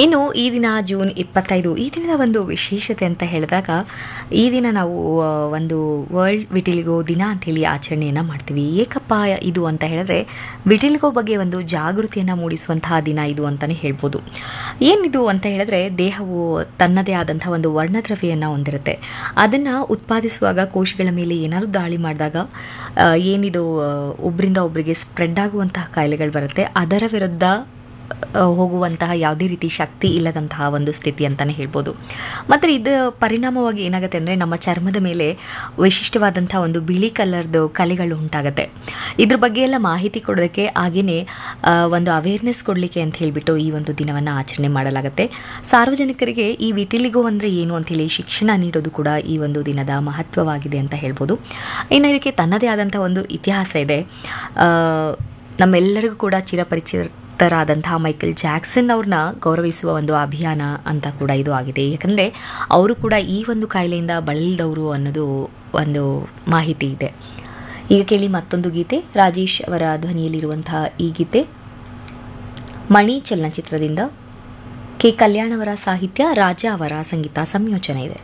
ಇನ್ನು ಈ ದಿನ ಜೂನ್ ಇಪ್ಪತ್ತೈದು ಈ ದಿನದ ಒಂದು ವಿಶೇಷತೆ ಅಂತ ಹೇಳಿದಾಗ ಈ ದಿನ ನಾವು ಆ, ಒಂದು ವರ್ಲ್ಡ್ ವಿಟಿಲಿಗೋ ದಿನ ಅಂತೇಳಿ ಆಚರಣೆಯನ್ನು ಮಾಡ್ತೀವಿ ಏಕಪ್ಪ ಇದು ಅಂತ ಹೇಳಿದ್ರೆ ವಿಟಿಲಿಗೋ ಬಗ್ಗೆ ಒಂದು ಜಾಗೃತಿಯನ್ನು ಮೂಡಿಸುವಂತಹ ದಿನ ಇದು ಅಂತಲೇ ಹೇಳ್ಬೋದು ಏನಿದು ಅಂತ ಹೇಳಿದ್ರೆ ದೇಹವು ತನ್ನದೇ ಆದಂಥ ಒಂದು ವರ್ಣದ್ರವ್ಯವನ್ನು ಹೊಂದಿರುತ್ತೆ ಅದನ್ನು ಉತ್ಪಾದಿಸುವಾಗ ಕೋಶಗಳ ಮೇಲೆ ಏನಾದರೂ ದಾಳಿ ಮಾಡಿದಾಗ ಆ, ಏನಿದು ಆ, ಒಬ್ರಿಂದ ಒಬ್ಬರಿಗೆ ಸ್ಪ್ರೆಡ್ ಆಗುವಂತಹ ಕಾಯಿಲೆಗಳು ಬರುತ್ತೆ ಅದರ ವಿರುದ್ಧ ಆ, ಹೋಗುವಂತಹ ಯಾವುದೇ ರೀತಿ ಶಕ್ತಿ ಇಲ್ಲದಂತಹ ಒಂದು ಸ್ಥಿತಿ ಅಂತಲೇ ಹೇಳ್ಬೋದು ಮತ್ತು ಇದು ಪರಿಣಾಮವಾಗಿ ಏನಾಗುತ್ತೆ ಅಂದರೆ ನಮ್ಮ ಚರ್ಮದ ಮೇಲೆ ವಿಶಿಷ್ಟವಾದಂಥ ಒಂದು ಬಿಳಿ ಕಲರ್ದು ಕಲೆಗಳು ಉಂಟಾಗುತ್ತೆ ಇದ್ರ ಬಗ್ಗೆ ಎಲ್ಲ ಮಾಹಿತಿ ಕೊಡೋದಕ್ಕೆ ಹಾಗೆಯೇ ಆ, ಒಂದು ಅವೇರ್ನೆಸ್ ಕೊಡಲಿಕ್ಕೆ ಅಂತ ಹೇಳಿಬಿಟ್ಟು ಈ ಒಂದು ದಿನವನ್ನು ಆಚರಣೆ ಮಾಡಲಾಗುತ್ತೆ ಸಾರ್ವಜನಿಕರಿಗೆ ಈ ವಿಟಿಲಿಗೋ ಅಂದರೆ ಏನು ಅಂಥೇಳಿ ಶಿಕ್ಷಣ ನೀಡೋದು ಕೂಡ ಈ ಒಂದು ದಿನದ ಮಹತ್ವವಾಗಿದೆ ಅಂತ ಹೇಳ್ಬೋದು ಇನ್ನು ಇದಕ್ಕೆ ತನ್ನದೇ ಆದಂಥ ಒಂದು ಇತಿಹಾಸ ಇದೆ ಆ, ನಮ್ಮೆಲ್ಲರಿಗೂ ಕೂಡ ಚಿರಪರಿಚಿತರಾದಂತಹ ಮೈಕಲ್ ಜಾಕ್ಸನ್ ಅವ್ರನ್ನ ಗೌರವಿಸುವ ಒಂದು ಅಭಿಯಾನ ಅಂತ ಕೂಡ ಇದು ಆಗಿದೆ ಯಾಕಂದರೆ ಅವರು ಕೂಡ ಈ ಒಂದು ಕಾಯಿಲೆಯಿಂದ ಬಳಲಿದವರು ಅನ್ನೋದು ಒಂದು ಮಾಹಿತಿ ಇದೆ ಈಗ ಕೇಳಿ ಮತ್ತೊಂದು ಗೀತೆ ರಾಜೇಶ್ ಅವರ ಧ್ವನಿಯಲ್ಲಿರುವಂತಹ ಈ ಗೀತೆ ಮಣಿ ಚಲನಚಿತ್ರದಿಂದ ಕೆ ಕಲ್ಯಾಣ್ ಅವರ ಸಾಹಿತ್ಯ ರಾಜ ಅವರ ಸಂಗೀತ ಸಂಯೋಜನೆ ಇದೆ